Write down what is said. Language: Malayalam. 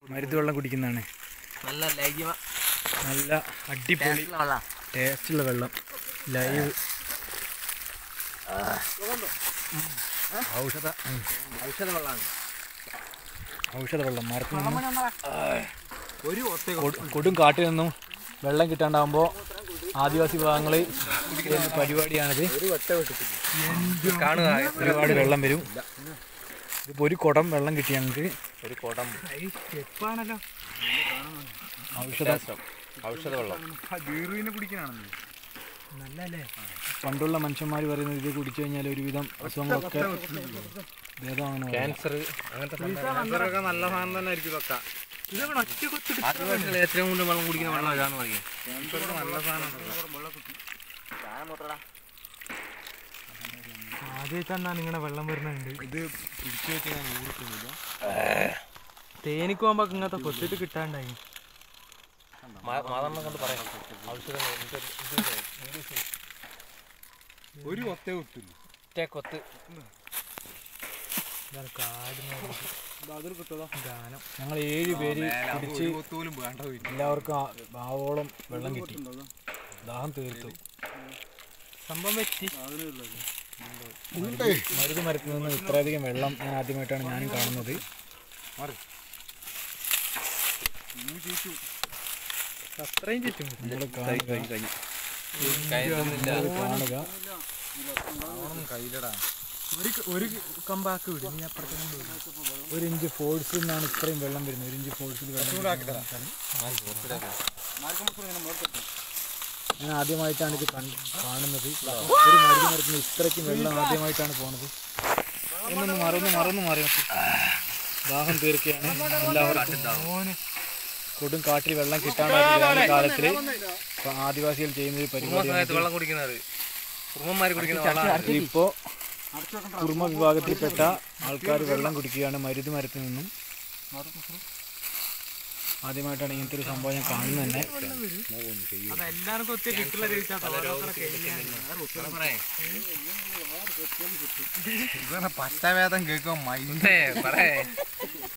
മരുന്ന് വെള്ളം കുടിക്കുന്നതാണ് നല്ല ലൈവ നല്ല അടിപൊളി വെള്ളം ടേസ്റ്റുള്ള വെള്ളം ലൈവ് ഔഷധ ഉം. ഔഷധ വെള്ളമാണ് ഔഷധ വെള്ളം മരത്തിൽ നിന്നും ഒരു ഒത്ത കൊടു- കൊടും കാട്ടിൽ നിന്നും വെള്ളം കിട്ടാണ്ടാവുമ്പോൾ ആദിവാസി വിഭാഗങ്ങളിൽ ചെയ്യുന്ന പരിപാടിയാണിത് ഒരു ഒറ്റ വെട്ടിട്ടില്ല കാണുക ഒരുപാട് വെള്ളം വരും ഇതിപ്പോൾ ഒരു കുടം വെള്ളം കിട്ടി ഞങ്ങൾക്ക് ഒരു കുടം ഔഷധ ഔഷധ വെള്ളം പണ്ടുള്ള മനുഷ്യന്മാർ പറയുന്നത് ഇത് കുടിച്ചു കഴിഞ്ഞാൽ ഒരുവിധം അസുഖങ്ങളൊക്കെ ഭേദമാണെന്ന് പറയും. ക്യാൻസർ അങ്ങനത്തെ നല്ല സാധനം തന്നെ ആയിരിക്കും ഇതൊക്കെ ആദിവാസികൾ ഏറ്റവും കൂടുതൽ വെള്ളം കുടിക്കുന്ന വെള്ളം ഇതാന്ന് പറയും നല്ല സാധനം ആദ്യമായിട്ടാണ് ഇങ്ങനെ വെള്ളം വരുന്നുണ്ട് ഇത് പിടിച്ചു വെച്ച് ഞാൻ ഊർക്കുന്നില്ല തേനിക്ക് പോകുമ്പോ ഇങ്ങനത്തെ കൊത്തിട്ട് കിട്ടാണ്ടായി മാതണ്ണ കൊണ്ട് പറയാം ഔഷധങ്ങൾ ഒരു ഒത്തേ ഒത്തില്ല കൊത്ത് ഗാനം ഞങ്ങൾ ഏഴ് പേര് കുടിച്ച് ഒരു കൊത്ത് പോലും വേണ്ട പോയില്ല എല്ലാവർക്കും ആ- ആവോളം വെള്ളം കിട്ടി ദാഹം തീർത്തു സംഭവം വെച്ച് മരുന്ന് മരത്തിൽ നിന്ന് ഇത്രയധികം വെള്ളം ഞാൻ ആദ്യമായിട്ടാണ് ഞാനും കാണുന്നത് അത്രയും ചുറ്റും നമ്മൾ കാണുക കയറ്റുന്നില്ല ഇത് കാണുക കയ്യിലടാ ഒരു ഒരു കമ്പാക്ക് വിടും ഇനി അപ്പുറത്തെ കൊണ്ട് വിടും ഒരു ഇഞ്ച് ഫോഴ്സിൽ നിന്നാണ് ഇത്രയും വെള്ളം വരുന്നത് ഒരു ഇഞ്ച് ഫോഴ്സിൽ വെള്ളം വരുന്നത് ഞാൻ ആദ്യമായിട്ടാണ് ഇത് കണ്ട് കാണുന്നത് ഒരു മരുന്ന് മരത്തിന് ഇത്രയ്ക്കും വെള്ളം ആദ്യമായിട്ടാണ് പോണത് ഒന്നൊന്ന് മറന്ന് മറന്ന് മാറി നോക്ക്. ദാഹം തീർക്കുകയാണ് എല്ലാവർക്കും കൊടും കാട്ടിൽ വെള്ളം കിട്ടാണ്ടായ കാലത്തിൽ ആദിവാസികൾ ചെയ്യുന്ന ഒരു പരിപാടിയാണ് സമയത്ത് വെള്ളം കുടിക്കുന്നത് കുറുമന്മാര് കുടിക്കുന്ന വെള്ളം ഇപ്പോ കുറുമ വിഭാഗത്തിൽപ്പെട്ട ആൾക്കാർ വെള്ളം കുടിക്കുകയാണ് മരുന്ന് മരത്തിൽ നിന്നും ആദ്യമായിട്ടാണ് ഇങ്ങനത്തെ ഒരു സംഭവം ഞാൻ കാണുന്നത് തന്നെ അതെല്ലാവർക്കും ഒത്തിരി കിട്ടുള്ള ചോദിച്ചാൽ ഓരോരുത്തരൊക്കെ ഇതാണ് പച്ചവേദം കേൾക്കുമ്പോ മൈൻഡ് പറയേ